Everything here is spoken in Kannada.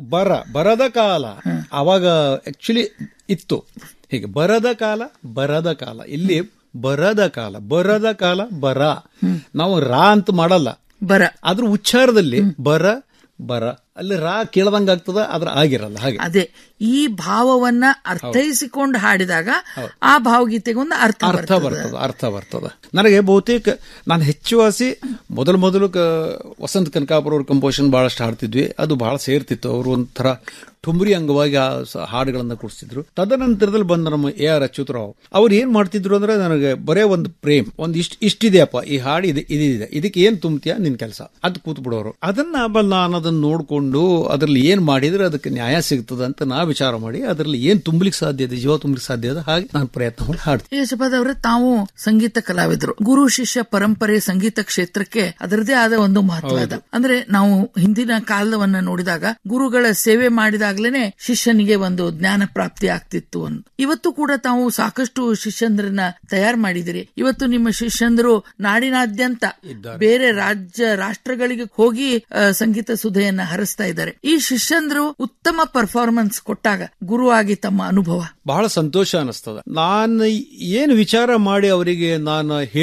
ಬರ ಬರದ ಕಾಲ ಅವಾಗ ಆಕ್ಚುಲಿ ಇತ್ತು ಹೀಗೆ ಬರದ ಕಾಲ ಬರದ ಕಾಲ ಇಲ್ಲಿ ಬರದ ಕಾಲ ಬರದ ಕಾಲ ಬರ ನಾವು ರಾ ಅಂತ ಮಾಡಲ್ಲ ಬರ ಅದ್ರ ಉಚ್ಚಾರದಲ್ಲಿ ಬರ ಬರ ಅಲ್ಲಿ ರಾ ಕೇಳದಂಗ ಆಗ್ತದ ಅದ್ರ ಆಗಿರಲ್ಲ ಹಾಗೆ ಅದೇ ಈ ಭಾವವನ್ನ ಅರ್ಥೈಸಿಕೊಂಡು ಹಾಡಿದಾಗ ಆ ಭಾವಗೀತೆಗೊಂದು ಅರ್ಥ ಅರ್ಥ ಬರ್ತದ ಅರ್ಥ ಬರ್ತದ ನನಗೆ ಬಹುತೇಕ ನಾನು ಹೆಚ್ಚುವಾಸಿ ಮೊದಲು ಮೊದಲು ಕ- ವಸಂತ ಕನಕಾಪುರ ಅವ್ರ ಕಂಪೋಸಿಷನ್ ಬಹಳಷ್ಟು ಹಾಡ್ತಿದ್ವಿ ಅದು ಬಹಳ ಸೇರ್ತಿತ್ತು ಅವರು ಒಂಥರ ಠುಮ್ರಿ ಅಂಗವಾಗಿ ಆ ಸ- ಹಾಡುಗಳನ್ನ ಕೊಡಿಸ್ತಿದ್ರು ತದನಂತರದಲ್ಲಿ ಬಂದ ನಮ್ಮ ಎ ಆರ್ ಅಚ್ಯುತರಾವ್ ಅವ್ರು ಏನ್ ಮಾಡ್ತಿದ್ರು ಅಂದ್ರೆ ನನಗೆ ಬರೇ ಒಂದು ಪ್ರೇಮ್ ಒಂದ್ ಇಷ್ಟ ಇಷ್ಟಿದೆಯಪ್ಪ ಈ ಹಾಡು ಇದೆ ಇದಿದೆ ಇದಕ್ಕೆ ಏನ್ ತುಂಬ್ತೀಯ ನಿನ್ ಕೆಲಸ ಅದ್ ಕೂತ್ ಬಿಡೋರು ಅದನ್ನ ಆಮೇಲೆ ನಾನು ಅದನ್ನ ನೋಡ್ಕೊಂಡು ಅದ್ರಲ್ಲಿ ಏನ್ ಮಾಡಿದ್ರೆ ಅದಕ್ಕೆ ನ್ಯಾಯ ಸಿಗ್ತದ ಅಂತ ನಾ ವಿಚಾರ ಮಾಡಿ ಅದರಲ್ಲಿ ಏನ್ ತುಂಬಲಿಕ್ಕೆ ಸಾಧ್ಯ ಇದೆ ಜೀವ ತುಂಬಲಿಕ್ಕೆ ಸಾಧ್ಯ ಇದೆ ಹಾಗೆ ನಾನು ಪ್ರಯತ್ನ ಮಾಡಿ ಹಾಡ್ತೀನಿ ಈಗ ಶಪಥ ಅವರೇ ತಾವು ಸಂಗೀತ ಕಲಾವಿದರು ಗುರು ಶಿಷ್ಯ ಪರಂಪರೆ ಸಂಗೀತ ಕ್ಷೇತ್ರಕ್ಕೆ ಅದರದೇ ಆದ ಒಂದು ಮಹತ್ವ ಇದೆ ಅಂದ್ರೆ ನಾವು ಹಿಂದಿನ ಕಾಲವನ್ನ ನೋಡಿದಾಗ ಗುರುಗಳ ಸೇವೆ ಮಾಡಿದಾಗ್ಲೇನೆ ಶಿಷ್ಯನಿಗೆ ಒಂದು ಜ್ಞಾನ ಪ್ರಾಪ್ತಿ ಆಗ್ತಿತ್ತು ಅಂತ ಇವತ್ತು ಕೂಡ ತಾವು ಸಾಕಷ್ಟು ಶಿಷ್ಯಂದ್ರನ್ನ ತಯಾರು ಮಾಡಿದಿರಿ ಇವತ್ತು ನಿಮ್ಮ ಶಿಷ್ಯಂದರು ನಾಡಿನಾದ್ಯಂತ ಬೇರೆ ರಾಜ್ಯ ರಾಷ್ಟ್ರಗಳಿಗೆ ಹೋಗಿ ಆ, ಸಂಗೀತ ಸುಧೆಯನ್ನ ಹರಿಸ್ತಾ ಇದ್ದಾರೆ ಈ ಶಿಷ್ಯಂದ್ರು ಉತ್ತಮ ಪರ್ಫಾರ್ಮೆನ್ಸ್ ಕೊಟ್ಟಾಗ ಗುರುವಾಗಿ ತಮ್ಮ ಅನುಭವ ಬಹಳ ಸಂತೋಷ ಅನಿಸ್ತದ ನಾನು ಏನು ವಿಚಾರ ಮಾಡಿ ಅವರಿಗೆ ನಾನು